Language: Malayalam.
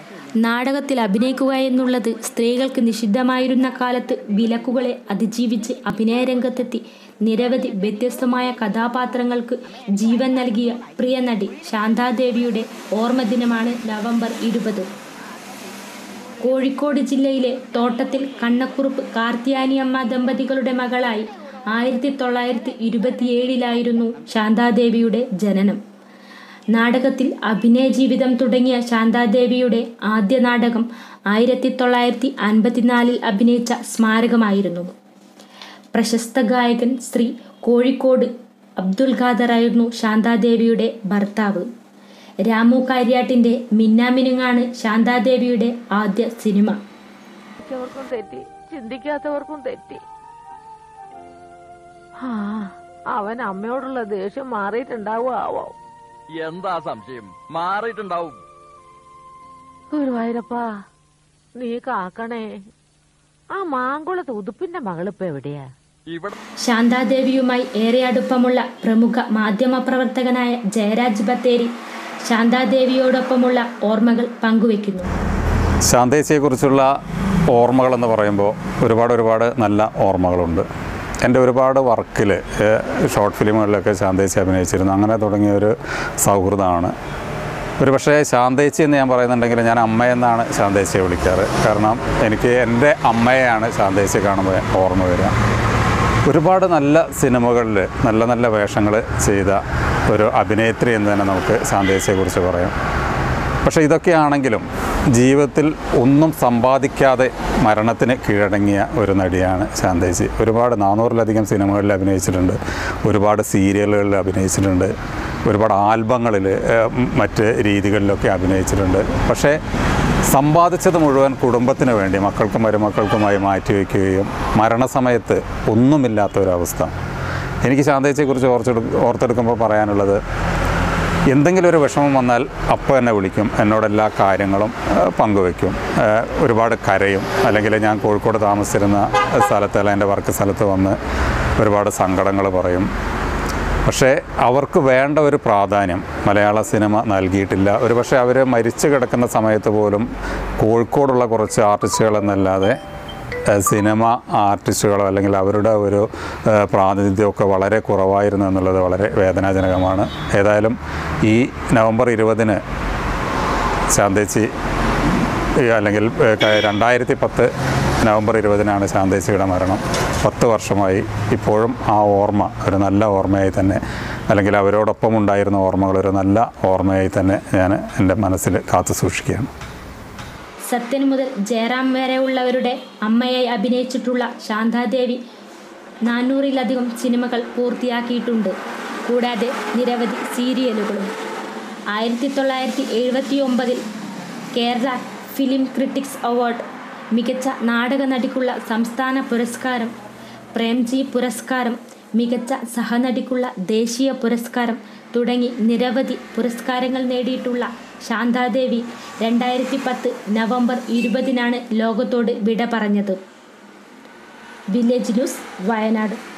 നാടകത്തിൽ അഭിനയിക്കുക എന്നുള്ളത് സ്ത്രീകൾക്ക് നിഷിദ്ധമായിരുന്ന കാലത്ത് വിലക്കുകളെ അതിജീവിച്ച് അഭിനയരംഗത്തെത്തി നിരവധി വ്യത്യസ്തമായ കഥാപാത്രങ്ങൾക്ക് ജീവൻ നൽകിയ പ്രിയ നടി ശാന്താദേവിയുടെ ഓർമ്മദിനമാണ് നവംബർ ഇരുപത് കോഴിക്കോട് ജില്ലയിലെ തോട്ടത്തിൽ കണ്ണക്കുറുപ്പ് കാർത്തിയാനിയമ്മ ദമ്പതികളുടെ മകളായി ആയിരത്തി തൊള്ളായിരത്തി ഇരുപത്തിയേഴിലായിരുന്നു ശാന്താദേവിയുടെ ജനനം നാടകത്തിൽ അഭിനയ ജീവിതം തുടങ്ങിയ ശാന്താദേവിയുടെ ആദ്യ നാടകം ആയിരത്തി തൊള്ളായിരത്തി അൻപത്തിനാലിൽ അഭിനയിച്ച സ്മാരകമായിരുന്നു പ്രശസ്ത ഗായകൻ ശ്രീ കോഴിക്കോട് അബ്ദുൽ ഖാദറായിരുന്നു ശാന്താദേവിയുടെ ഭർത്താവ് രാമു കാര്യാട്ടിൻ്റെ മിന്നാമിനുങ്ങാണ് ശാന്താദേവിയുടെ ആദ്യ സിനിമ ചിന്തിച്ചവർക്കും തെറ്റി ചിന്തിക്കാത്തവർക്കും തെറ്റി ആ അവൻ അമ്മയോടുള്ള ദേഷ്യം മാറിയിട്ടുണ്ടാവോ എന്താ സംശയം മാറിയിട്ടുണ്ടാവും ഗുരുവായൂരപ്പാ നീ കാക്കണേ ആ മാങ്കുളത്ത് ഉതുപ്പിന്റെ മകളിപ്പോ എവിടെയാ ഇവിടെ ശാന്താദേവിയുമായി ഏറെ അടുപ്പമുള്ള പ്രമുഖ മാധ്യമപ്രവർത്തകനായ ജയരാജ് ബത്തേരി ശാന്താദേവിയോടൊപ്പമുള്ള ഓർമ്മകൾ പങ്കുവെക്കുന്നു ശാന്തേച്ചിയെക്കുറിച്ചുള്ള ഓർമ്മകളെന്ന് പറയുമ്പോൾ ഒരുപാട് ഒരുപാട് നല്ല ഓർമ്മകളുണ്ട് എൻ്റെ ഒരുപാട് വർക്കിൽ ഷോർട്ട് ഫിലിമുകളിലൊക്കെ ശാന്തേച്ചി അഭിനയിച്ചിരുന്നു അങ്ങനെ തുടങ്ങിയ ഒരു സൗഹൃദമാണ് ഒരു പക്ഷേ ശാന്തേച്ചി എന്ന് ഞാൻ പറയുന്നുണ്ടെങ്കിൽ ഞാൻ അമ്മയെന്നാണ് ശാന്തേച്ചിയെ വിളിക്കാറ് കാരണം എനിക്ക് എൻ്റെ അമ്മയെയാണ് ശാന്തേച്ചി കാണുമ്പോൾ ഓർമ്മ വരിക ഒരുപാട് നല്ല സിനിമകളിൽ നല്ല നല്ല വേഷങ്ങൾ ചെയ്ത ഒരു അഭിനേത്രി എന്ന് തന്നെ നമുക്ക് ശാന്തേച്ചിയെക്കുറിച്ച് പറയാം പക്ഷേ ഇതൊക്കെയാണെങ്കിലും ജീവിതത്തിൽ ഒന്നും സമ്പാദിക്കാതെ മരണത്തിന് കീഴടങ്ങിയ ഒരു നടിയാണ് ശാന്തേച്ചി ഒരുപാട് നാനൂറിലധികം സിനിമകളിൽ അഭിനയിച്ചിട്ടുണ്ട് ഒരുപാട് സീരിയലുകളിൽ അഭിനയിച്ചിട്ടുണ്ട് ഒരുപാട് ആൽബങ്ങളിൽ മറ്റ് രീതികളിലൊക്കെ അഭിനയിച്ചിട്ടുണ്ട് പക്ഷേ സമ്പാദിച്ചത് മുഴുവൻ കുടുംബത്തിന് വേണ്ടി മക്കൾക്കും മരുമക്കൾക്കുമായി മാറ്റിവെക്കുകയും മരണസമയത്ത് ഒന്നുമില്ലാത്ത ഒരവസ്ഥ എനിക്ക് ശാന്തേച്ചിയെക്കുറിച്ച് ഓർത്തെടു ഓർത്തെടുക്കുമ്പോൾ പറയാനുള്ളത് എന്തെങ്കിലും ഒരു വിഷമം വന്നാൽ അപ്പോൾ എന്നെ വിളിക്കും എന്നോട് എല്ലാ കാര്യങ്ങളും ആ, പങ്കുവെക്കും ആ, ഒരുപാട് കരയും അല്ലെങ്കിൽ ഞാൻ കോഴിക്കോട് താമസിച്ചിരുന്ന സ്ഥലത്ത് അല്ല എൻ്റെ വർക്ക് സ്ഥലത്ത് വന്ന് ഒരുപാട് സങ്കടങ്ങൾ പറയും പക്ഷേ അവർക്ക് വേണ്ട ഒരു പ്രാധാന്യം മലയാള സിനിമ നൽകിയിട്ടില്ല ഒരു പക്ഷേ അവർ മരിച്ചു കിടക്കുന്ന സമയത്ത് പോലും കോഴിക്കോടുള്ള കുറച്ച് ആർട്ടിസ്റ്റുകൾ എന്നല്ലാതെ ഏഹ് സിനിമ ആർട്ടിസ്റ്റുകളോ അല്ലെങ്കിൽ അവരുടെ ഒരു ഏഹ് പ്രാതിനിധ്യമൊക്കെ വളരെ കുറവായിരുന്നു എന്നുള്ളത് വളരെ വേദനാജനകമാണ് ഏതായാലും ഈ നവംബർ ഇരുപതിന് ശാന്തേച്ചി ഈ അല്ലെങ്കിൽ ഏഹ് ക- രണ്ടായിരത്തി പത്ത് നവംബർ ഇരുപതിനാണ് ശാന്തേച്ചിയുടെ മരണം പത്ത് വർഷമായി ഇപ്പോഴും ആ ഓർമ്മ ഒരു നല്ല ഓർമ്മയായി തന്നെ അല്ലെങ്കിൽ അവരോടൊപ്പം ഉണ്ടായിരുന്ന ഓർമ്മകൾ ഒരു നല്ല ഓർമ്മയായി തന്നെ ഞാൻ എൻ്റെ മനസ്സിൽ കാത്തു സൂക്ഷിക്കുകയാണ് സത്യൻ മുതൽ ജയറാം വരെ ഉള്ളവരുടെ അമ്മയായി അഭിനയിച്ചിട്ടുള്ള ശാന്താദേവി നാനൂറിലധികം സിനിമകൾ പൂർത്തിയാക്കിയിട്ടുണ്ട് കൂടാതെ നിരവധി സീരിയലുകളും ആയിരത്തി തൊള്ളായിരത്തി എഴുപത്തി ഒമ്പതിൽ കേരള ഫിലിം ക്രിട്ടിക്സ് അവാർഡ് മികച്ച നാടക നടിക്കുള്ള സംസ്ഥാന പുരസ്കാരം പ്രേംജി പുരസ്കാരം മികച്ച സഹനടിക്കുള്ള ദേശീയ പുരസ്കാരം തുടങ്ങി നിരവധി പുരസ്കാരങ്ങൾ നേടിയിട്ടുള്ള ശാന്താദേവി രണ്ടായിരത്തി പത്ത് നവംബർ ഇരുപതിനാണ് ലോകത്തോട് വിട പറഞ്ഞത് വില്ലേജ് ന്യൂസ് വയനാട്